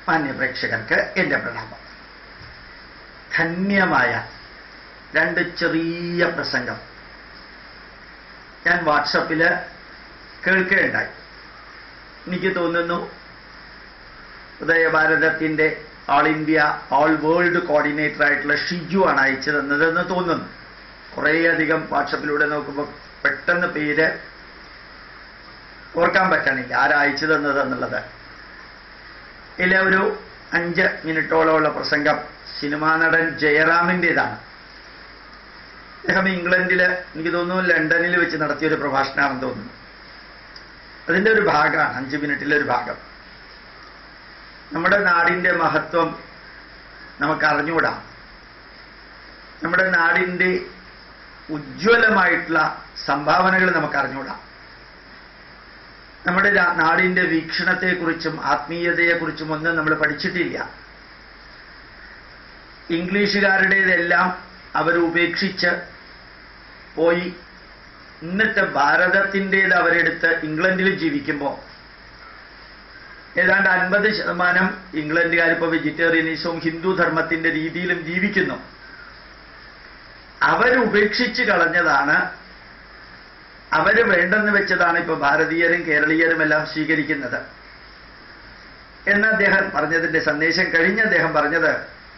മാന്യ പ്രേക്ഷകർക്ക് എന്റെ പ്രണാമം ധന്യമായ രണ്ട് ചെറിയ പ്രസംഗം ഞാൻ വാട്സപ്പില് കേൾക്കുകയുണ്ടായി എനിക്ക് തോന്നുന്നു ഉദയഭാരതത്തിന്റെ all India all world coordinator ആയിട്ടുള്ള ഷിജു ആണ് അയച്ചു തന്നതെന്ന് തോന്നുന്നു കുറേയധികം വാട്സപ്പിലൂടെ നോക്കുമ്പോൾ പെട്ടെന്ന് പേര് ഓർക്കാൻ പറ്റണില്ല ആരാ അയച്ചു തന്നത് എന്നുള്ളത് ഇല്ല ഒരു അഞ്ച് മിനിറ്റോളമുള്ള പ്രസംഗം സിനിമാ നടൻ ജയറാമിൻ്റെതാണ് അദ്ദേഹം ഇംഗ്ലണ്ടില് എനിക്ക് തോന്നുന്നു ലണ്ടനിൽ വെച്ച് നടത്തിയ ഒരു പ്രഭാഷണമാണെന്ന് തോന്നുന്നു അതിന്റെ ഒരു ഭാഗമാണ് അഞ്ച് മിനിറ്റിലെ ഒരു ഭാഗം നമ്മുടെ നാടിന്റെ മഹത്വം നമുക്ക് അറിഞ്ഞുകൂടാ നമ്മുടെ നാടിന്റെ ഉജ്ജ്വലമായിട്ടുള്ള സംഭാവനകൾ നമുക്ക് അറിഞ്ഞുകൂടാ നമ്മുടെ രാ- നാടിന്റെ വീക്ഷണത്തെക്കുറിച്ചും ആത്മീയതയെക്കുറിച്ചും ഒന്നും നമ്മൾ പഠിച്ചിട്ടില്ല ഇംഗ്ലീഷുകാരുടേതെല്ലാം അവർ ഉപേക്ഷിച്ച് പോയി ഇന്നത്തെ ഭാരതത്തിൻ്റെത് അവരെടുത്ത് ഇംഗ്ലണ്ടിൽ ജീവിക്കുമ്പോൾ ഏതാണ്ട് അൻപത് ശതമാനം ഇംഗ്ലണ്ടുകാർ ഇപ്പോൾ വെജിറ്റേറിയനിസവും ഹിന്ദു ധർമ്മത്തിന്റെ രീതിയിലും ജീവിക്കുന്നു അവരുപേക്ഷിച്ച് കളഞ്ഞതാണ് അവര് വേണ്ടെന്ന് വെച്ചതാണ് ഇപ്പൊ ഭാരതീയരും കേരളീയരും എല്ലാം സ്വീകരിക്കുന്നത് എന്ന് അദ്ദേഹം പറഞ്ഞതിന്റെ സന്ദേശം കഴിഞ്ഞ് അദ്ദേഹം പറഞ്ഞത്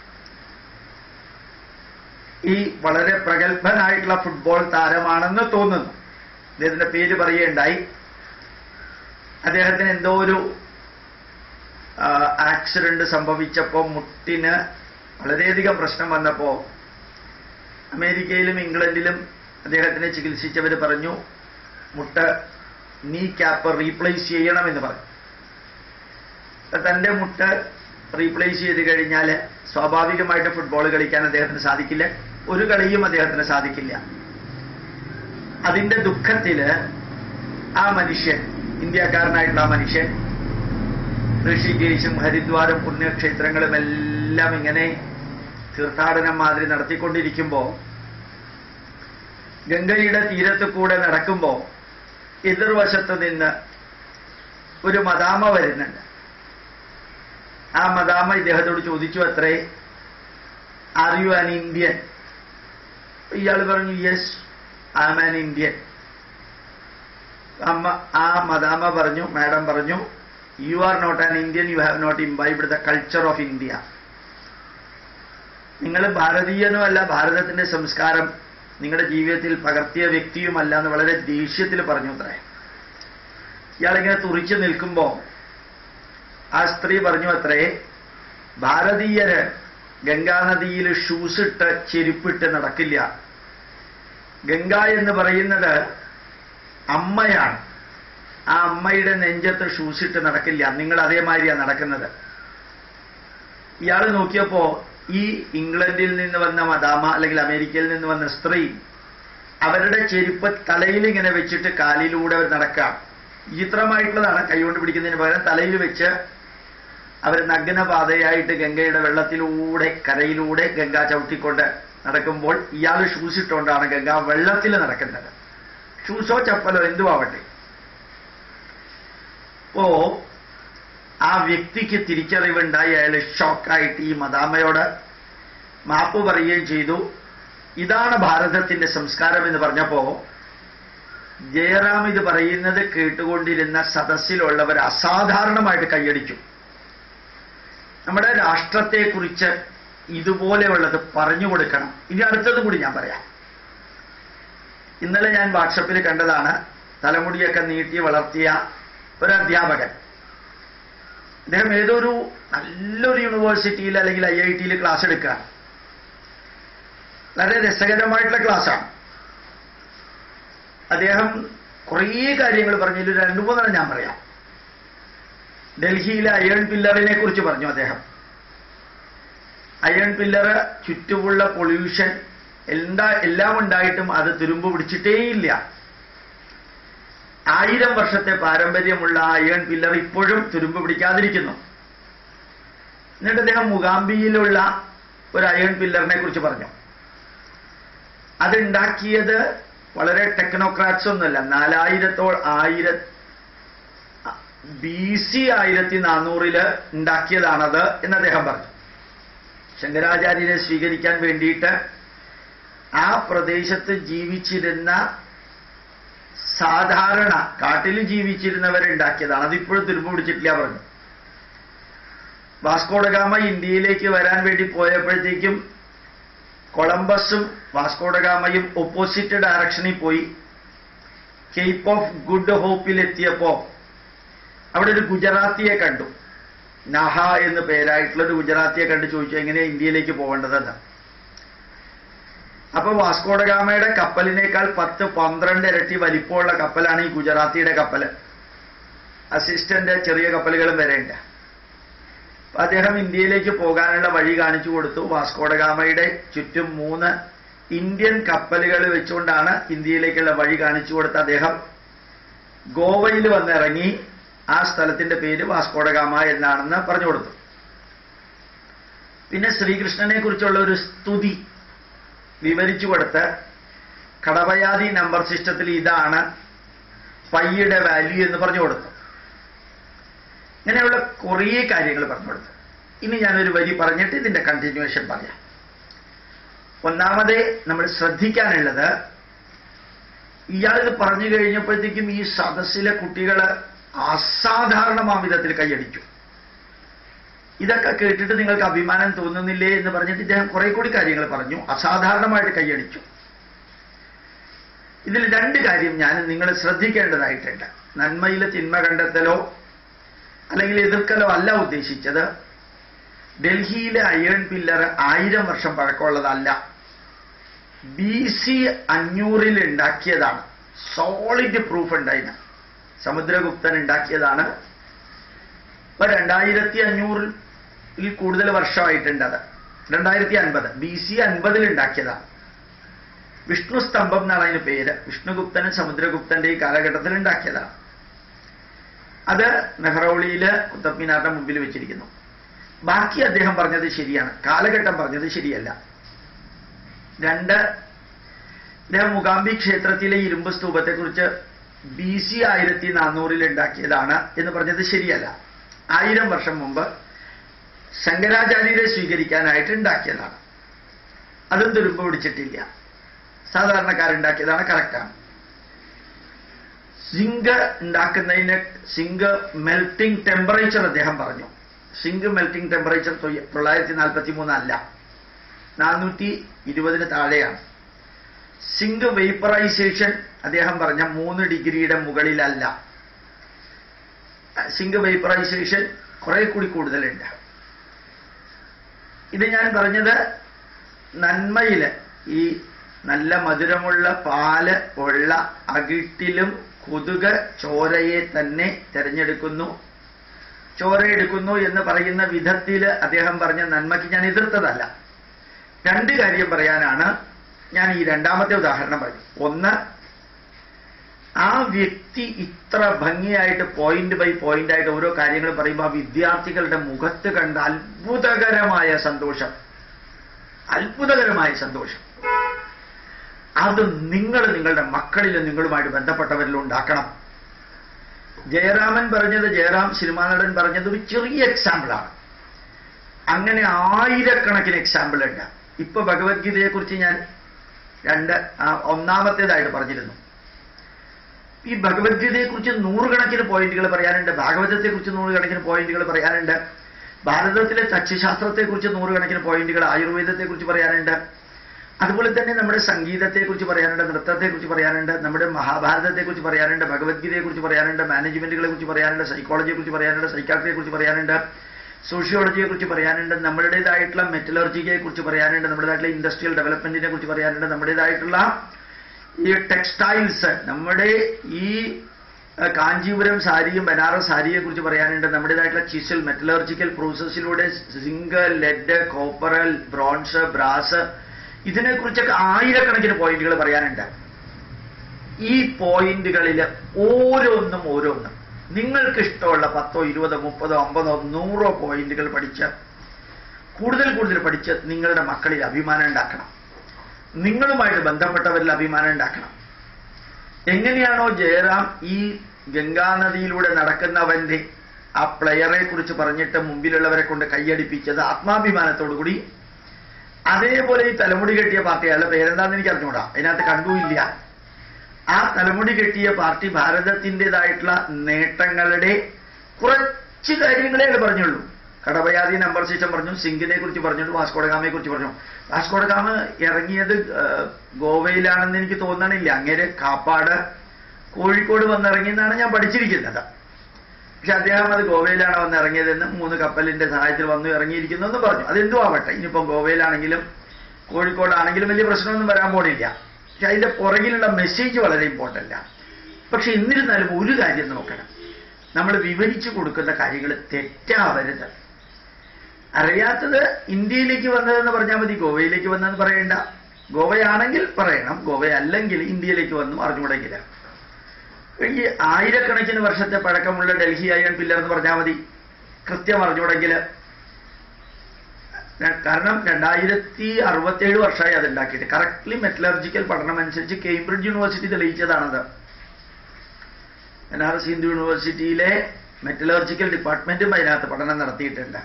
ഈ വളരെ പ്രഗത്ഭനായിട്ടുള്ള ഫുട്ബോൾ താരമാണെന്ന് തോന്നുന്നു അദ്ദേഹത്തിന്റെ പേര് പറയുകയുണ്ടായി അദ്ദേഹത്തിന് എന്തോ ഒരു ആക്സിഡന്റ് സംഭവിച്ചപ്പോൾ മുട്ടിന് വളരെയധികം പ്രശ്നം വന്നപ്പോൾ അമേരിക്കയിലും ഇംഗ്ലണ്ടിലും അദ്ദേഹത്തിനെ ചികിത്സിച്ചവർ പറഞ്ഞു മുട്ട് നീ ക്യാപ്പ് റീപ്ലേസ് ചെയ്യണമെന്ന് പറഞ്ഞു അപ്പൊ തന്റെ മുട്ട് റീപ്ലേസ് ചെയ്ത് കഴിഞ്ഞാൽ സ്വാഭാവികമായിട്ട് ഫുട്ബോൾ കളിക്കാൻ അദ്ദേഹത്തിന് സാധിക്കില്ല ഒരു കളിയും അദ്ദേഹത്തിന് സാധിക്കില്ല അതിന്റെ ദുഃഖത്തില് ആ മനുഷ്യൻ ഇന്ത്യക്കാരനായിട്ടുള്ള ആ മനുഷ്യൻ ഋഷികേശും ഹരിദ്വാരം പുണ്യക്ഷേത്രങ്ങളും എല്ലാം ഇങ്ങനെ തീർത്ഥാടനം മാതിരി നടത്തിക്കൊണ്ടിരിക്കുമ്പോൾ ഗംഗയുടെ തീരത്ത് കൂടെ നടക്കുമ്പോൾ എതിർവശത്ത് നിന്ന് ഒരു മദാമ വരുന്നുണ്ട് ആ മദാമ ഇദ്ദേഹത്തോട് ചോദിച്ചു അത്രേ ആർ യു ആൻ ഇന്ത്യൻ ഇയാൾ പറഞ്ഞു yes I am an Indian അമ്മ ആ മദാമ പറഞ്ഞു മാഡം പറഞ്ഞു you are not an Indian you have not imbibed the culture of India നിങ്ങൾ ഭാരതീയനും അല്ല ഭാരതത്തിന്റെ സംസ്കാരം നിങ്ങളുടെ ജീവിതത്തിൽ പകർത്തിയ വ്യക്തിയുമല്ല എന്ന് വളരെ ദേഷ്യത്തിൽ പറഞ്ഞു അത്രേ ഇയാളിങ്ങനെ തുറിച്ചു നിൽക്കുമ്പോ ആ സ്ത്രീ പറഞ്ഞു അത്രേ ഭാരതീയര് ഗംഗാനദിയിൽ ഷൂസ് ഇട്ട് ചെരുപ്പിട്ട് നടക്കില്ല ഗംഗ എന്ന് പറയുന്നത് അമ്മയാണ് ആ അമ്മയുടെ നെഞ്ചത്ത് ഷൂസ് ഇട്ട് നടക്കില്ല നിങ്ങൾ അതേമാതിരിയാണ് നടക്കുന്നത് ഇയാൾ നോക്കിയപ്പോ ഈ ഇംഗ്ലണ്ടിൽ നിന്ന് വന്ന മദാമ അല്ലെങ്കിൽ അമേരിക്കയിൽ നിന്ന് വന്ന സ്ത്രീ അവരുടെ ചെരുപ്പ് തലയിൽ ഇങ്ങനെ വെച്ചിട്ട് കാലിലൂടെ അവർ നടക്കാം വിചിത്രമായിട്ടുള്ളതാണ് കൈകൊണ്ട് പിടിക്കുന്നതിന് പകരം തലയിൽ വെച്ച് അവർ നഗ്നപാതയായിട്ട് ഗംഗയുടെ വെള്ളത്തിലൂടെ കരയിലൂടെ ഗംഗ ചവിട്ടിക്കൊണ്ട് നടക്കുമ്പോൾ ഇയാൾ ഷൂസ് ഇട്ടുകൊണ്ടാണ് ഗംഗ വെള്ളത്തിൽ നടക്കുന്നത് ഷൂസോ ചപ്പലോ എന്തുമാവട്ടെ അപ്പോ ആ വ്യക്തിക്ക് തിരിച്ചറിവുണ്ടായി അയാൾ ഷോക്കായിട്ട് ഈ മദാമയോട് മാപ്പ് പറയുകയും ചെയ്തു ഇതാണ് ഭാരതത്തിന്റെ സംസ്കാരം എന്ന് പറഞ്ഞപ്പോ ജയറാം ഇത് പറയുന്നത് കേട്ടുകൊണ്ടിരുന്ന സദസ്സിലുള്ളവർ അസാധാരണമായിട്ട് കൈയടിച്ചു നമ്മുടെ രാഷ്ട്രത്തെക്കുറിച്ച് ഇതുപോലെയുള്ളത് പറഞ്ഞു കൊടുക്കണം ഇനി അടുത്തത് കൂടി ഞാൻ പറയാം ഇന്നലെ ഞാൻ വാട്സപ്പിൽ കണ്ടതാണ് തലമുടിയൊക്കെ നീട്ടി വളർത്തിയ ഒരു അധ്യാപകൻ അദ്ദേഹം ഏതൊരു നല്ലൊരു യൂണിവേഴ്സിറ്റിയിൽ അല്ലെങ്കിൽ ഐ ഐ ടിയിൽ ക്ലാസ് എടുക്കുക വളരെ രസകരമായിട്ടുള്ള ക്ലാസ്സാണ് അദ്ദേഹം കുറേ കാര്യങ്ങൾ പറഞ്ഞു ഇതിൽ രണ്ടു മൂന്നെണ്ണം ഞാൻ പറയാം ഡൽഹിയിലെ അയൺ പില്ലറിനെ കുറിച്ച് പറഞ്ഞു അദ്ദേഹം അയൺ പില്ലർ ചുറ്റുമുള്ള പൊല്യൂഷൻ എന്താ എല്ലാം ഉണ്ടായിട്ടും അത് തുരുമ്പ് പിടിച്ചിട്ടേയില്ല ആയിരം വർഷത്തെ പാരമ്പര്യമുള്ള അയൺ പില്ലർ ഇപ്പോഴും തുരുമ്പ് പിടിക്കാതിരിക്കുന്നു എന്നിട്ട് അദ്ദേഹം മുഗാംബിയിലുള്ള ഒരു അയൺ പില്ലറിനെ കുറിച്ച് പറഞ്ഞു അതുണ്ടാക്കിയത് വളരെ ടെക്നോക്രാറ്റ്സ് ഒന്നുമല്ല നാലായിരത്തോൾ ആയിര ബി സി ആയിരത്തി നാനൂറില് ഉണ്ടാക്കിയതാണത് എന്ന് അദ്ദേഹം പറഞ്ഞു ശങ്കരാചാര്യരെ സ്വീകരിക്കാൻ വേണ്ടിയിട്ട് ആ പ്രദേശത്ത് ജീവിച്ചിരുന്ന സാധാരണ കാട്ടിൽ ജീവിച്ചിരുന്നവരുണ്ടാക്കിയതാണ് അതിപ്പോഴും തുരുമ്പ് പിടിച്ചിട്ടില്ല പറഞ്ഞു വാസ്കോഡഗാമ ഇന്ത്യയിലേക്ക് വരാൻ വേണ്ടി പോയപ്പോഴത്തേക്കും കൊളംബസും വാസ്കോഡഗാമയും ഓപ്പോസിറ്റ് ഡയറക്ഷനിൽ പോയി കേപ്പ് ഓഫ് ഗുഡ് ഹോപ്പിൽ എത്തിയപ്പോ അവിടെ ഒരു ഗുജറാത്തിയെ കണ്ടു നഹ എന്ന് പേരായിട്ടുള്ള ഒരു ഗുജറാത്തിയെ കണ്ട് ചോദിച്ചു എങ്ങനെയാ ഇന്ത്യയിലേക്ക് പോകേണ്ടതെന്ന് അപ്പൊ വാസ്കോഡഗാമയുടെ കപ്പലിനേക്കാൾ പത്ത് പന്ത്രണ്ട് ഇരട്ടി വലിപ്പമുള്ള കപ്പലാണ് ഈ ഗുജറാത്തിയുടെ കപ്പൽ അസിസ്റ്റന്റ് ചെറിയ കപ്പലുകളും വരെയുണ്ട് അപ്പൊ അദ്ദേഹം ഇന്ത്യയിലേക്ക് പോകാനുള്ള വഴി കാണിച്ചു കൊടുത്തു വാസ്കോഡഗാമയുടെ ചുറ്റും മൂന്ന് ഇന്ത്യൻ കപ്പലുകൾ വെച്ചുകൊണ്ടാണ് ഇന്ത്യയിലേക്കുള്ള വഴി കാണിച്ചു കൊടുത്ത അദ്ദേഹം ഗോവയിൽ വന്നിറങ്ങി ആ സ്ഥലത്തിന്റെ പേര് വാസ്കോഡഗാമ എന്നാണെന്ന് പറഞ്ഞു കൊടുത്തു പിന്നെ ശ്രീകൃഷ്ണനെ കുറിച്ചുള്ള ഒരു സ്തുതി വിവരിച്ചു കൊടുത്ത് കടവയാതി നമ്പർ സിസ്റ്റത്തിൽ ഇതാണ് പയ്യുടെ വാല്യൂ എന്ന് പറഞ്ഞു കൊടുത്തു ഇങ്ങനെയുള്ള കുറേ കാര്യങ്ങൾ പറഞ്ഞു കൊടുത്തു ഇനി ഞാനൊരു വരി പറഞ്ഞിട്ട് ഇതിന്റെ കണ്ടിന്യൂവേഷൻ പറയാം ഒന്നാമതേ നമ്മൾ ശ്രദ്ധിക്കാനുള്ളത് ഇയാളിത് പറഞ്ഞു കഴിഞ്ഞപ്പോഴത്തേക്കും ഈ സദസ്സിലെ കുട്ടികൾ അസാധാരണമാം വിധത്തിൽ കൈയടിച്ചു ഇതൊക്കെ കേട്ടിട്ട് നിങ്ങൾക്ക് അഭിമാനം തോന്നുന്നില്ലേ എന്ന് പറഞ്ഞിട്ട് ഇദ്ദേഹം കുറെ കൂടി കാര്യങ്ങൾ പറഞ്ഞു അസാധാരണമായിട്ട് കൈയടിച്ചു ഇതിൽ രണ്ട് കാര്യം ഞാൻ നിങ്ങൾ ശ്രദ്ധിക്കേണ്ടതായിട്ടുണ്ട് നന്മയിൽ തിന്മ കണ്ടെത്തലോ അല്ലെങ്കിൽ എതിർക്കലോ അല്ല ഉദ്ദേശിച്ചത് ഡൽഹിയിലെ അയേൺ പില്ലർ ആയിരം വർഷം പഴക്കമുള്ളതല്ല ബി സി അഞ്ഞൂറിൽ ഉണ്ടാക്കിയതാണ് സോളിഡ് പ്രൂഫ് ഉണ്ടായിന് സമുദ്രഗുപ്തൻ ഉണ്ടാക്കിയതാണ് ഇപ്പൊ രണ്ടായിരത്തി അഞ്ഞൂറിൽ കൂടുതൽ വർഷമായിട്ടുണ്ട് അത് രണ്ടായിരത്തി അൻപത് ബി സി അൻപതിൽ ഉണ്ടാക്കിയതാണ് വിഷ്ണു സ്തംഭം എന്നാണ് അതിന് പേര് വിഷ്ണുഗുപ്തനും സമുദ്രഗുപ്തന്റെ ഈ കാലഘട്ടത്തിൽ ഉണ്ടാക്കിയതാണ് അത് മെഹ്റൌളിയില് കുത്തബ് മിനാറിന്റെ മുമ്പിൽ വെച്ചിരിക്കുന്നു ബാക്കി അദ്ദേഹം പറഞ്ഞത് ശരിയാണ് കാലഘട്ടം പറഞ്ഞത് ശരിയല്ല രണ്ട് അദ്ദേഹം മുഗാംബി ക്ഷേത്രത്തിലെ ഇരുമ്പ് സ്തൂപത്തെക്കുറിച്ച് ബി സി ആയിരത്തി നാനൂറിൽ ഉണ്ടാക്കിയതാണ് എന്ന് പറഞ്ഞത് ശരിയല്ല ആയിരം വർഷം മുമ്പ് ശങ്കരാചാര്യരെ സ്വീകരിക്കാനായിട്ട് ഉണ്ടാക്കിയതാണ് അതും തുരുമ്പ് പിടിച്ചിട്ടില്ല സാധാരണക്കാരുണ്ടാക്കിയതാണ് കറക്റ്റാണ് സിങ്ക് ഉണ്ടാക്കുന്നതിന് സിങ്ക് മെൽറ്റിംഗ് ടെമ്പറേച്ചർ അദ്ദേഹം പറഞ്ഞു സിങ്ക് മെൽറ്റിംഗ് ടെമ്പറേച്ചർ തൊള്ളായിരത്തി നാൽപ്പത്തി മൂന്നല്ല നാനൂറ്റി ഇരുപതിന് താഴെയാണ് സിങ്ക് വേപ്പറൈസേഷൻ അദ്ദേഹം പറഞ്ഞ മൂന്ന് ഡിഗ്രിയുടെ മുകളിലല്ല സിങ്ക് വേപ്പറൈസേഷൻ കുറെ കൂടി കൂടുതലുണ്ട് ഇത് ഞാൻ പറഞ്ഞത് നന്മയില് ഈ നല്ല മധുരമുള്ള പാല് ഉള്ള അകിട്ടിലും കൊതുക് ചോരയെ തന്നെ തിരഞ്ഞെടുക്കുന്നു ചോര എടുക്കുന്നു എന്ന് പറയുന്ന വിധത്തിൽ അദ്ദേഹം പറഞ്ഞ നന്മയ്ക്ക് ഞാൻ എതിർത്തതല്ല രണ്ട് കാര്യം പറയാനാണ് ഞാൻ ഈ രണ്ടാമത്തെ ഉദാഹരണം പറഞ്ഞു ഒന്ന് ആ വ്യക്തി ഇത്ര ഭംഗിയായിട്ട് പോയിന്റ് ബൈ പോയിന്റ് ആയിട്ട് ഓരോ കാര്യങ്ങൾ പറയുമ്പോൾ ആ വിദ്യാർത്ഥികളുടെ മുഖത്ത് കണ്ട അത്ഭുതകരമായ സന്തോഷം അത്ഭുതകരമായ സന്തോഷം അത് നിങ്ങൾ നിങ്ങളുടെ മക്കളിലും നിങ്ങളുമായിട്ട് ബന്ധപ്പെട്ടവരിലും ഉണ്ടാക്കണം ജയറാമൻ പറഞ്ഞത് ജയറാം സിനിമാ നടൻ പറഞ്ഞത് ഒരു ചെറിയ എക്സാമ്പിളാണ് അങ്ങനെ ആയിരക്കണക്കിന് എക്സാമ്പിൾ ഉണ്ട് ഇപ്പൊ ഭഗവത്ഗീതയെക്കുറിച്ച് ഞാൻ രണ്ട് ഒന്നാമത്തേതായിട്ട് പറഞ്ഞിരുന്നു ഈ ഭഗവത്ഗീതയെക്കുറിച്ച് നൂറുകണക്കിന് പോയിന്റുകൾ പറയാനുണ്ട് ഭാഗവതത്തെക്കുറിച്ച് നൂറുകണക്കിന് പോയിന്റുകൾ പറയാനുണ്ട് ഭാരതത്തിലെ തച്ചുശാസ്ത്രത്തെക്കുറിച്ച് നൂറുകണക്കിന് പോയിന്റുകൾ ആയുർവേദത്തെക്കുറിച്ച് പറയാനുണ്ട് അതുപോലെ തന്നെ നമ്മുടെ സംഗീതത്തെക്കുറിച്ച് പറയാനുണ്ട് നൃത്തത്തെക്കുറിച്ച് പറയാനുണ്ട് നമ്മുടെ മഹാഭാരതത്തെക്കുറിച്ച് പറയാനുണ്ട് ഭഗവത്ഗീതയെക്കുറിച്ച് പറയാനുണ്ട് മാനേജ്മെന്റുകളെ കുറിച്ച് പറയാനുണ്ട് സൈക്കോളജിയെക്കുറിച്ച് പറയാനുണ്ട് സൈക്കാട്രിയെക്കുറിച്ച് പറയാനുണ്ട് സോഷ്യോളജിയെ കുറിച്ച് പറയാനുണ്ട് നമ്മുടേതായിട്ടുള്ള മെറ്റലർജിയെ കുറിച്ച് പറയാനുണ്ട് നമ്മുടേതായിട്ടുള്ള ഇൻഡസ്ട്രിയൽ ഡെവലപ്മെന്റിനെ കുറിച്ച് പറയാനുണ്ട് നമ്മുടേതായിട്ടുള്ള ഈ ടെക്സ്റ്റൈൽസ് നമ്മുടെ ഈ കാഞ്ചീപുരം സാരിയും ബനാറസ് സാരിയെ കുറിച്ച് പറയാനുണ്ട് നമ്മുടേതായിട്ടുള്ള ചിസിൽ മെറ്റലർജിക്കൽ പ്രോസസ്സിലൂടെ zinc lead copper bronze brass ഇതിനെക്കുറിച്ചൊക്കെ ആയിരക്കണക്കിന് പോയിന്റുകൾ പറയാനുണ്ട് ഈ പോയിന്റുകളിൽ ഓരോന്നും ഓരോന്നും നിങ്ങൾക്ക് ഇഷ്ടമുള്ള പത്തോ ഇരുപതോ മുപ്പതോ അമ്പതോ നൂറോ പോയിന്റുകൾ പഠിച്ച് കൂടുതൽ കൂടുതൽ പഠിച്ച് നിങ്ങളുടെ മക്കളിൽ അഭിമാനം ഉണ്ടാക്കണം നിങ്ങളുമായിട്ട് ബന്ധപ്പെട്ടവരിൽ അഭിമാനം ഉണ്ടാക്കണം എങ്ങനെയാണോ ജയറാം ഈ ഗംഗാനദിയിലൂടെ നടക്കുന്നവന്റെ ആ പ്ലെയറെ കുറിച്ച് പറഞ്ഞിട്ട് മുമ്പിലുള്ളവരെ കൊണ്ട് കൈയടിപ്പിച്ചത് ആത്മാഭിമാനത്തോടുകൂടി അതേപോലെ ഈ തലമുടി കെട്ടിയ പാർട്ടി അയാളുടെ പേരെന്താന്ന് എനിക്ക് അറിഞ്ഞൂടാ അതിനകത്ത് കണ്ടുമില്ല ആ തലമുടി കെട്ടിയ പാർട്ടി ഭാരതത്തിൻ്റെതായിട്ടുള്ള നേട്ടങ്ങളുടെ കുറച്ച് കാര്യങ്ങളെ അയാൾ പറഞ്ഞുള്ളൂ കടവയാതി നമ്പർ സിസ്റ്റം പറഞ്ഞു സിംഗിനെ കുറിച്ച് പറഞ്ഞു വാസ്കോഡഗാമയെ കുറിച്ച് പറഞ്ഞു വാസ്കോഡഗാമ ഇറങ്ങിയത് ആ, ഗോവയിലാണെന്ന് എനിക്ക് തോന്നണില്ല അങ്ങേരെ കാപ്പാട് കോഴിക്കോട് വന്നിറങ്ങിയെന്നാണ് ഞാൻ പഠിച്ചിരിക്കുന്നത് പക്ഷെ അദ്ദേഹം അത് ഗോവയിലാണ് വന്ന് ഇറങ്ങിയതെന്ന് മൂന്ന് കപ്പലിന്റെ സഹായത്തിൽ വന്നു ഇറങ്ങിയിരിക്കുന്നു എന്ന് പറഞ്ഞു അതെന്തു ആവട്ടെ ഇനിയിപ്പം ഗോവയിലാണെങ്കിലും കോഴിക്കോടാണെങ്കിലും വലിയ പ്രശ്നമൊന്നും വരാൻ പോണില്ല പക്ഷെ അതിന്റെ പുറകിലുള്ള മെസ്സേജ് വളരെ ഇമ്പോർട്ടൻ്റ് ആണ് പക്ഷെ എന്നിരുന്നാലും ഒരു കാര്യം നോക്കണം നമ്മൾ വിവരിച്ചു കൊടുക്കുന്ന കാര്യങ്ങൾ തെറ്റാവരുത് അറിയാത്തത് ഇന്ത്യയിലേക്ക് വന്നതെന്ന് പറഞ്ഞാൽ മതി ഗോവയിലേക്ക് വന്നതെന്ന് പറയണ്ട ഗോവയാണെങ്കിൽ പറയണം ഗോവയല്ലെങ്കിൽ ഇന്ത്യയിലേക്ക് വന്നു അറിഞ്ഞുകൂടെങ്കില്ല ഈ ആയിരക്കണക്കിന് വർഷത്തെ പഴക്കമുള്ള ഡൽഹി അയൺ പില്ലർ എന്ന് പറഞ്ഞാൽ മതി കൃത്യം അറിഞ്ഞുകൂടെങ്കിൽ കാരണം രണ്ടായിരത്തി അറുപത്തേഴ് വർഷമായി അത് ഉണ്ടാക്കിയിട്ട് കറക്റ്റ്ലി മെറ്റലർജിക്കൽ പഠനം അനുസരിച്ച് കേംബ്രിഡ്ജ് യൂണിവേഴ്സിറ്റി തെളിയിച്ചതാണത് ബനാറസ് ഹിന്ദു യൂണിവേഴ്സിറ്റിയിലെ മെറ്റലർജിക്കൽ ഡിപ്പാർട്ട്മെന്റും അതിനകത്ത് പഠനം നടത്തിയിട്ടുണ്ട്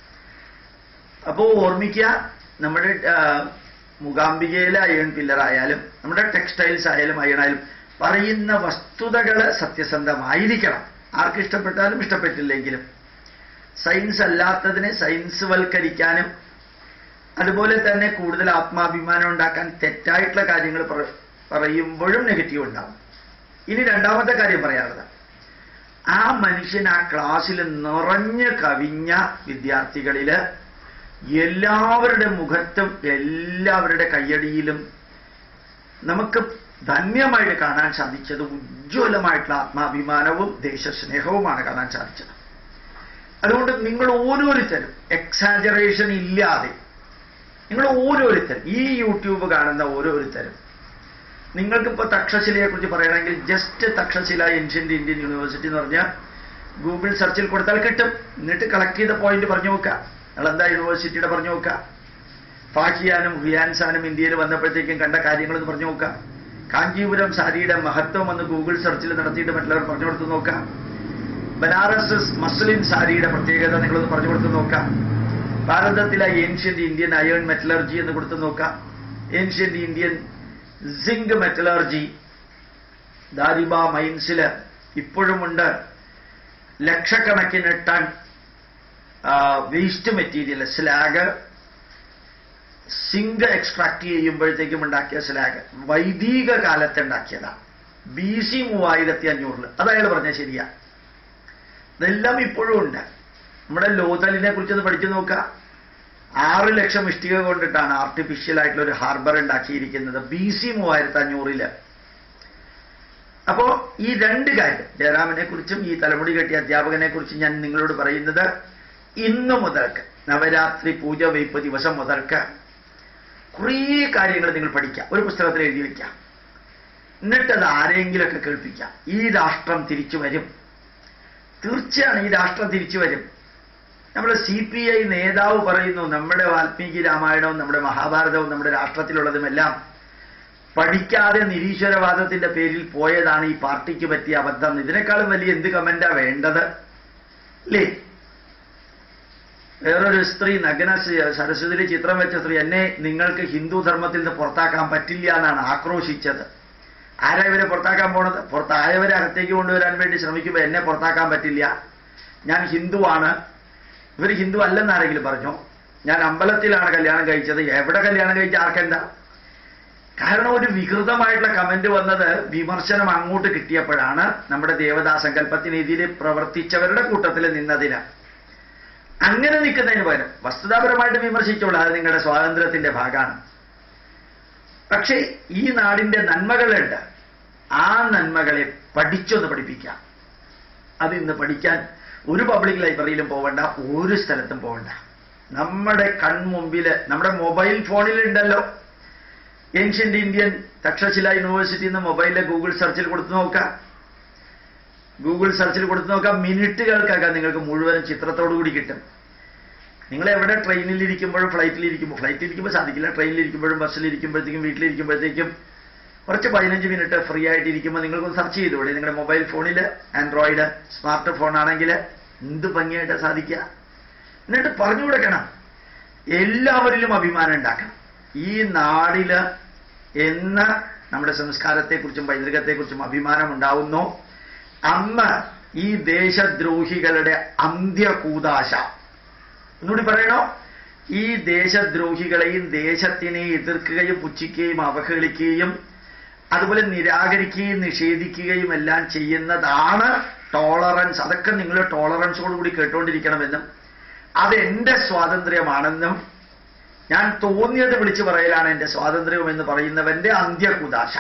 അപ്പോൾ ഓർമ്മിക്കുക നമ്മുടെ ആ, മൂകാംബികയിലെ അയൺ പില്ലർ ആയാലും നമ്മുടെ ടെക്സ്റ്റൈൽസ് ആയാലും അയൺ ആയാലും പറയുന്ന വസ്തുതകൾ സത്യസന്ധമായിരിക്കണം ആർക്ക് ഇഷ്ടപ്പെട്ടാലും ഇഷ്ടപ്പെട്ടില്ലെങ്കിലും സയൻസ് അല്ലാത്തതിനെ സയൻസ് വൽക്കരിക്കാനും അതുപോലെ തന്നെ കൂടുതൽ ആത്മാഭിമാനം ഉണ്ടാക്കാൻ തെറ്റായിട്ടുള്ള കാര്യങ്ങൾ പറ- പറയുമ്പോഴും നെഗറ്റീവ് ഉണ്ടാവും ഇനി രണ്ടാമത്തെ കാര്യം പറയാനുള്ളത് ആ മനുഷ്യൻ ആ ക്ലാസ്സിൽ നിറഞ്ഞു കവിഞ്ഞ വിദ്യാർത്ഥികളില് എല്ലാവരുടെ മുഖത്തും എല്ലാവരുടെ കയ്യടിയിലും നമുക്ക് ധന്യമായിട്ട് കാണാൻ സാധിച്ചത് ഉജ്ജ്വലമായിട്ടുള്ള ആത്മാഭിമാനവും ദേശസ്നേഹവുമാണ് കാണാൻ സാധിച്ചത് അതുകൊണ്ട് നിങ്ങൾ ഓരോരുത്തരും എക്സാജറേഷൻ ഇല്ലാതെ നിങ്ങൾ ഓരോരുത്തരും ഈ യൂട്യൂബ് കാണുന്ന ഓരോരുത്തരും നിങ്ങൾക്കിപ്പോൾ തക്ഷശിലയെ കുറിച്ച് പറയണമെങ്കിൽ just Takshashila ancient Indian university എന്ന് പറഞ്ഞാൽ ഗൂഗിൾ സെർച്ചിൽ കൊടുത്താൽ കിട്ടും എന്നിട്ട് കളക്ട് ചെയ്ത പോയിന്റ് പറഞ്ഞു നോക്കുക നിങ്ങൾ എന്താ യൂണിവേഴ്സിറ്റിയുടെ പറഞ്ഞു നോക്കുക ഫാക്കിയാനും ഹുയാൻസാനും ഇന്ത്യയിൽ വന്നപ്പോഴത്തേക്കും കണ്ട കാര്യങ്ങളെന്ന് പറഞ്ഞു നോക്കുക കാഞ്ചീപുരം സാരിയുടെ മഹത്വം എന്ന് ഗൂഗിൾ സെർച്ചിൽ നടത്തിയിട്ട് മറ്റുള്ളവർ പറഞ്ഞു കൊടുത്തു നോക്കാം ബനാറസ് മസ്ലിൻ സാരിയുടെ പ്രത്യേകത നിങ്ങളൊന്ന് പറഞ്ഞു കൊടുത്തു നോക്കാം ഭാരതത്തിലെ ഏൻഷ്യന്റ് ഇന്ത്യൻ അയേൺ മെറ്റലർജി എന്ന് കൊടുത്തു നോക്കാം ancient Indian zinc metallurgy Dariba മൈൻസിൽ ഇപ്പോഴുമുണ്ട് ലക്ഷക്കണക്കിന് ton waste material slag zinc extract ചെയ്യുമ്പോഴത്തേക്കും ഉണ്ടാക്കിയ സ്ലാഗ് വൈദിക കാലത്ത് ഉണ്ടാക്കിയതാണ് ബി സി മൂവായിരത്തി അഞ്ഞൂറിൽ അത് അയാൾ പറഞ്ഞ ശരിയാ ഇതെല്ലാം ഇപ്പോഴും ഉണ്ട് നമ്മുടെ ലോതലിനെ കുറിച്ചൊന്ന് പഠിച്ചു നോക്കുക ആറ് ലക്ഷം ഇഷ്ടിക കൊണ്ടിട്ടാണ് ആർട്ടിഫിഷ്യൽ ആയിട്ടുള്ള ഒരു ഹാർബർ ഉണ്ടാക്കിയിരിക്കുന്നത് ബി സി മൂവായിരത്തി അഞ്ഞൂറില് അപ്പോ ഈ രണ്ട് കാര്യം ജയറാമിനെ കുറിച്ചും ഈ തലമുടി കെട്ടിയ അധ്യാപകനെ കുറിച്ചും ഞാൻ നിങ്ങളോട് പറയുന്നത് ഇന്നു മുതൽക്ക് നവരാത്രി പൂജ വയ്പ് ദിവസം മുതൽക്ക് കുറേ കാര്യങ്ങൾ നിങ്ങൾ പഠിക്കാം ഒരു പുസ്തകത്തിൽ എഴുതി വയ്ക്കാം എന്നിട്ടത് ആരെങ്കിലുമൊക്കെ കേൾപ്പിക്കാം ഈ രാഷ്ട്രം തിരിച്ചു വരും തീർച്ചയാണ് ഈ രാഷ്ട്രം തിരിച്ചു വരും നമ്മുടെ സി പി ഐ നേതാവ് പറയുന്നു നമ്മുടെ വാൽമീകി രാമായണവും നമ്മുടെ മഹാഭാരതവും നമ്മുടെ രാഷ്ട്രത്തിലുള്ളതുമെല്ലാം പഠിക്കാതെ നിരീശ്വരവാദത്തിന്റെ പേരിൽ പോയതാണ് ഈ പാർട്ടിക്ക് പറ്റിയ അബദ്ധം ഇതിനേക്കാളും വലിയ എന്ത് കമന്റാ വേണ്ടത് അല്ലേ വേറൊരു സ്ത്രീ നഗ്ന സ- സരസ്വതിയിൽ ചിത്രം വെച്ച സ്ത്രീ എന്നെ നിങ്ങൾക്ക് ഹിന്ദു ധർമ്മത്തിൽ നിന്ന് പുറത്താക്കാൻ പറ്റില്ല എന്നാണ് ആക്രോശിച്ചത് ആരാ ഇവരെ പുറത്താക്കാൻ പോണത് പുറത്തായവരെ അകത്തേക്ക് കൊണ്ടുവരാൻ വേണ്ടി ശ്രമിക്കുമ്പോൾ എന്നെ പുറത്താക്കാൻ പറ്റില്ല ഞാൻ ഹിന്ദുവാണ് ഇവർ ഹിന്ദു അല്ലെന്ന് ആരെങ്കിലും പറഞ്ഞോ ഞാൻ അമ്പലത്തിലാണ് കല്യാണം കഴിച്ചത് എവിടെ കല്യാണം കഴിച്ച ആർക്കെന്താ കാരണം ഒരു വികൃതമായിട്ടുള്ള കമന്റ് വന്നത് വിമർശനം അങ്ങോട്ട് കിട്ടിയപ്പോഴാണ് നമ്മുടെ ദേവതാ സങ്കല്പത്തിനെതിരെ പ്രവർത്തിച്ചവരുടെ കൂട്ടത്തിൽ നിന്നതിന് അങ്ങനെ നിൽക്കുന്നതിന് പകരം വസ്തുതാപരമായിട്ട് വിമർശിച്ചോളൂ അത് നിങ്ങളുടെ സ്വാതന്ത്ര്യത്തിന്റെ ഭാഗമാണ് പക്ഷേ ഈ നാടിന്റെ നന്മകളുണ്ട് ആ നന്മകളെ പഠിച്ചൊന്ന് പഠിപ്പിക്കാം അത് ഇന്ന് പഠിക്കാൻ ഒരു പബ്ലിക് ലൈബ്രറിയിലും പോവണ്ട ഒരു സ്ഥലത്തും പോവണ്ട നമ്മുടെ കൺമുമ്പില് നമ്മുടെ മൊബൈൽ ഫോണിലുണ്ടല്ലോ ഏൻഷ്യന്റ് ഇന്ത്യൻ തക്ഷശില യൂണിവേഴ്സിറ്റി എന്ന് മൊബൈലിലെ ഗൂഗിൾ സെർച്ചിൽ കൊടുത്തു നോക്കാം ഗൂഗിൾ സെർച്ചിൽ കൊടുത്തു നോക്കാം മിനിറ്റുകൾക്കകം നിങ്ങൾക്ക് മുഴുവനും ചിത്രത്തോടു കൂടി കിട്ടും നിങ്ങൾ എവിടെ ട്രെയിനിലിരിക്കുമ്പോഴും ഫ്ലൈറ്റിലിരിക്കുമ്പോൾ ഫ്ലൈറ്റിലിരിക്കുമ്പോൾ സാധിക്കില്ല ട്രെയിനിലിരിക്കുമ്പോഴും ബസ്സിലിരിക്കുമ്പോഴത്തേക്കും വീട്ടിലിരിക്കുമ്പോഴത്തേക്കും കുറച്ച് പതിനഞ്ച് മിനിറ്റ് ഫ്രീ ആയിട്ട് ഇരിക്കുമ്പോൾ നിങ്ങൾക്കൊന്ന് സെർച്ച് ചെയ്തുകൂടെ നിങ്ങളുടെ മൊബൈൽ ഫോണിൽ ആൻഡ്രോയിഡ് സ്മാർട്ട് ഫോൺ ആണെങ്കിൽ എന്ത് ഭംഗിയായിട്ട് സാധിക്കുക എന്നിട്ട് പറഞ്ഞു കൊടുക്കണം എല്ലാവരിലും അഭിമാനം ഉണ്ടാക്കണം ഈ നാടില് എന്ന് നമ്മുടെ സംസ്കാരത്തെക്കുറിച്ചും പൈതൃകത്തെക്കുറിച്ചും അഭിമാനം ഉണ്ടാവുന്നു അന്ന് ഈ ദേശദ്രോഹികളുടെ അന്ത്യകൂതാശ ഒന്നുകൂടി പറയണോ ഈ ദേശദ്രോഹികളെയും ദേശത്തിനെ എതിർക്കുകയും പുച്ഛിക്കുകയും അവഹേളിക്കുകയും അതുപോലെ നിരാകരിക്കുകയും നിഷേധിക്കുകയും എല്ലാം ചെയ്യുന്നതാണ് ടോളറൻസ് അതൊക്കെ നിങ്ങൾ ടോളറൻസോടുകൂടി കേട്ടുകൊണ്ടിരിക്കണമെന്നും അത് എന്റെ സ്വാതന്ത്ര്യമാണെന്നും ഞാൻ തോന്നിയത് വിളിച്ചു പറയലാണ് എന്റെ സ്വാതന്ത്ര്യം എന്ന് പറയുന്നവന്റെ അന്ത്യകുദാശ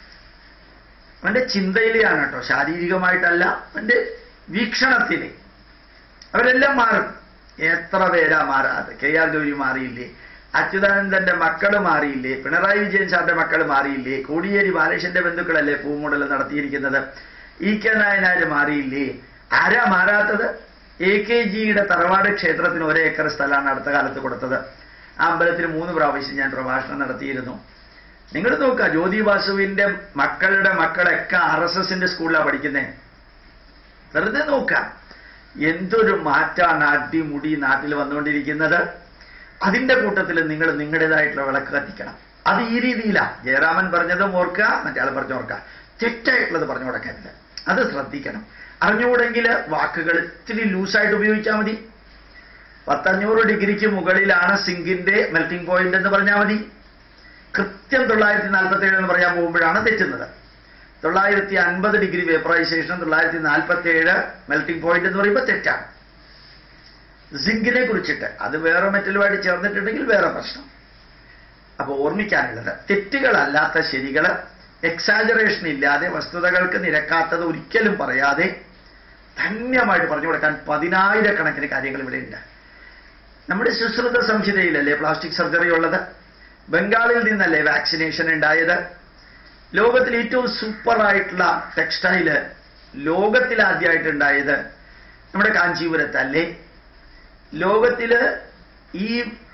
അവന്റെ ചിന്തയിലെയാണ് കേട്ടോ ശാരീരികമായിട്ടല്ല അവന്റെ വീക്ഷണത്തിലെ അവരെല്ലാം മാറും എത്ര പേരാ മാറാതെ കെ ആർ ഗൗരി മാറിയില്ലേ അച്യുതാനന്ദന്റെ മക്കള് മാറിയില്ലേ പിണറായി വിജയൻ സാറിന്റെ മക്കള് മാറിയില്ലേ കോടിയേരി ബാലകൃഷ്ണന്റെ ബന്ധുക്കളല്ലേ പൂമുടൽ നടത്തിയിരിക്കുന്നത് ഇ കെ നായനാര് മാറിയില്ലേ ആരാ മാറാത്തത് എ കെ ജിയുടെ തറവാട് ക്ഷേത്രത്തിന് ഒരേ ഏക്കർ സ്ഥലമാണ് അടുത്ത കാലത്ത് കൊടുത്തത് ആ അമ്പലത്തിൽ മൂന്ന് പ്രാവശ്യം ഞാൻ പ്രഭാഷണം നടത്തിയിരുന്നു നിങ്ങൾ നോക്കുക ജ്യോതി വാസുവിന്റെ മക്കളുടെ മക്കളൊക്കെ ആർ എസ് എസിന്റെ സ്കൂളിലാണ് പഠിക്കുന്നത് വെറുതെ നോക്കാം എന്തൊരു മാറ്റാണ് അടിമുടി നാട്ടിൽ വന്നുകൊണ്ടിരിക്കുന്നത് അതിന്റെ കൂട്ടത്തിൽ നിങ്ങൾ നിങ്ങളുടേതായിട്ടുള്ള വിളക്ക് കത്തിക്കണം അത് ഈ രീതിയിലാ ജയറാമൻ പറഞ്ഞതും ഓർക്കുക മറ്റേ പറഞ്ഞു ഓർക്കുക തെറ്റായിട്ടുള്ളത് പറഞ്ഞു കൊടുക്കരുത് അത് ശ്രദ്ധിക്കണം അറിഞ്ഞുകൂടെങ്കിൽ വാക്കുകൾ ഇത്തിരി ലൂസായിട്ട് ഉപയോഗിച്ചാൽ മതി പത്തഞ്ഞൂറ് ഡിഗ്രിക്ക് മുകളിലാണ് സിങ്കിന്റെ മെൽറ്റിംഗ് പോയിന്റ് എന്ന് പറഞ്ഞാൽ മതി കൃത്യം തൊള്ളായിരത്തി നാൽപ്പത്തി ഏഴ് എന്ന് പറയാൻ പോകുമ്പോഴാണ് തെറ്റുന്നത് തൊള്ളായിരത്തി അൻപത് ഡിഗ്രി വേപ്പറൈസേഷൻ തൊള്ളായിരത്തി നാൽപ്പത്തി ഏഴ് മെൽറ്റിംഗ് പോയിന്റ് എന്ന് പറയുമ്പോൾ തെറ്റാണ് സിങ്കിനെ കുറിച്ചിട്ട് അത് വേറെ മെറ്റലുമായിട്ട് ചേർന്നിട്ടുണ്ടെങ്കിൽ വേറെ പ്രശ്നം അപ്പൊ ഓർമ്മിക്കാനുള്ളത് തെറ്റുകളല്ലാത്ത ശരികള് എക്സാജറേഷൻ ഇല്ലാതെ വസ്തുതകൾക്ക് നിരക്കാത്തത് ഒരിക്കലും പറയാതെ ധന്യമായിട്ട് പറഞ്ഞു കൊടുക്കാൻ പതിനായിരക്കണക്കിന് കാര്യങ്ങൾ ഇവിടെ ഉണ്ട് നമ്മുടെ സുശ്രുത സംഹിതയിലല്ലേ പ്ലാസ്റ്റിക് സർജറി ഉള്ളത് ബംഗാളിൽ നിന്നല്ലേ വാക്സിനേഷൻ ഉണ്ടായത് ലോകത്തിൽ ഏറ്റവും സൂപ്പർ ആയിട്ടുള്ള ടെക്സ്റ്റൈല് ലോകത്തിൽ ആദ്യമായിട്ട് ഉണ്ടായത് നമ്മുടെ കാഞ്ചീപുരത്തല്ലേ ലോകത്തില് ഈ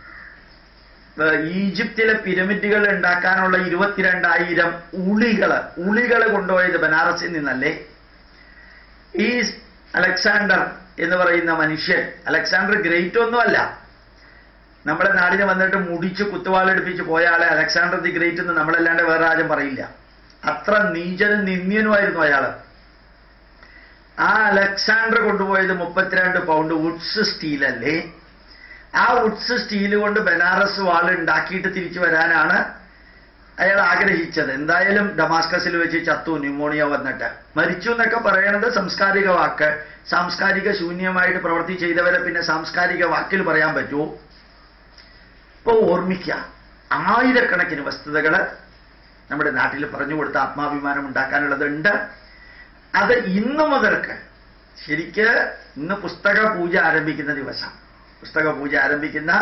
ഏഹ്, ഈജിപ്തിലെ പിരമിഡുകൾ ഉണ്ടാക്കാനുള്ള ഇരുപത്തിരണ്ടായിരം ഉളികള് ഉളികള് കൊണ്ടുപോയത് ബനാറസിൽ നിന്നല്ലേ ഈ അലക്സാണ്ടർ എന്ന് പറയുന്ന മനുഷ്യൻ അലക്സാണ്ടർ ഗ്രേറ്റ് ഒന്നുമല്ല നമ്മുടെ നാടിന് വന്നിട്ട് മുടിച്ച് കുത്തുവാളെടുപ്പിച്ച് പോയ ആളെ അലക്സാണ്ടർ ദി ഗ്രേറ്റ് എന്ന് നമ്മളല്ലാണ്ട് വേറെ ആരും പറയില്ല അത്ര നീചനും നിന്ദ്യനുമായിരുന്നു അയാള് ആ അലക്സാണ്ടർ കൊണ്ടുപോയത് മുപ്പത്തിരണ്ട് പൗണ്ട് വുഡ്സ് സ്റ്റീൽ അല്ലേ ആ വുഡ്സ് സ്റ്റീൽ കൊണ്ട് ബനാറസ് വാൾ ഉണ്ടാക്കിയിട്ട് തിരിച്ചു വരാനാണ് അയാൾ ആഗ്രഹിച്ചത് എന്തായാലും ഡമാസ്കസിൽ വെച്ച് ചത്തു ന്യൂമോണിയ വന്നിട്ട് മരിച്ചു എന്നൊക്കെ പറയണത് സാംസ്കാരിക വാക്ക് സാംസ്കാരിക ശൂന്യമായിട്ട് പ്രവൃത്തി ചെയ്തവരെ പിന്നെ സാംസ്കാരിക വാക്കിൽ പറയാൻ പറ്റുമോ ഇപ്പൊ ഓർമ്മിക്കുക ആയിരക്കണക്കിന് വസ്തുതകൾ നമ്മുടെ നാട്ടിൽ പറഞ്ഞു കൊടുത്ത ആത്മാഭിമാനം ഉണ്ടാക്കാനുള്ളതുണ്ട് അത് ഇന്നു മുതൽക്ക് ശരിക്ക് ഇന്ന് പുസ്തക പൂജ ആരംഭിക്കുന്ന ദിവസം പുസ്തക പൂജ ആരംഭിക്കുന്ന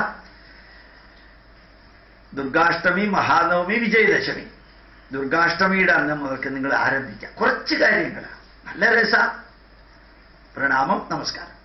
ദുർഗാഷ്ടമി മഹാനവമി വിജയദശമി ദുർഗാഷ്ടമിയുടെ അന്ന് മുതൽക്ക് നിങ്ങൾ ആരംഭിക്കാം കുറച്ച് കാര്യങ്ങൾ നല്ല രസ പ്രണാമം നമസ്കാരം